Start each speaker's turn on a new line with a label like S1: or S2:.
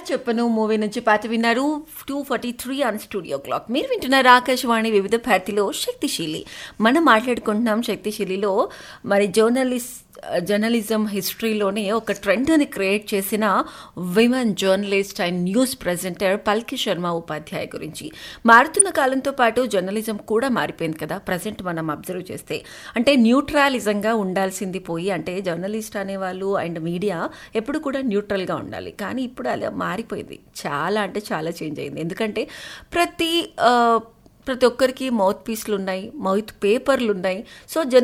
S1: చెప్పను మూవీ నుంచి పాట విన్నారు two forty three on studio clock మీరు వింటున్నారు ఆకాశవాణి వివిధ భారతిలో శక్తిశీలి మనం మాట్లాడుకుంటున్నాం శక్తిశీలిలో మరి జర్నలిస్ట్ జర్నలిజం హిస్టరీలోనే ఒక ట్రెండ్ని క్రియేట్ చేసిన women journalist and news presenter Palki Sharma Upadhyay గురించి మారుతున్న కాలంతో పాటు జర్నలిజం కూడా మారిపోయింది కదా ప్రజెంట్ మనం అబ్జర్వ్ చేస్తే అంటే న్యూట్రలిజంగా ఉండాల్సింది పోయి అంటే జర్నలిస్ట్ అనేవాళ్ళు అండ్ మీడియా ఎప్పుడు కూడా న్యూట్రల్గా ఉండాలి కానీ ఇప్పుడు అలా మారిపోయింది చాలా అంటే చాలా చేంజ్ అయింది ఎందుకంటే ప్రతి ఆ, ప్రతి ఒక్కరికి మౌత్ పీస్లు ఉన్నాయి మౌత్ పేపర్లు ఉన్నాయి సో జర్న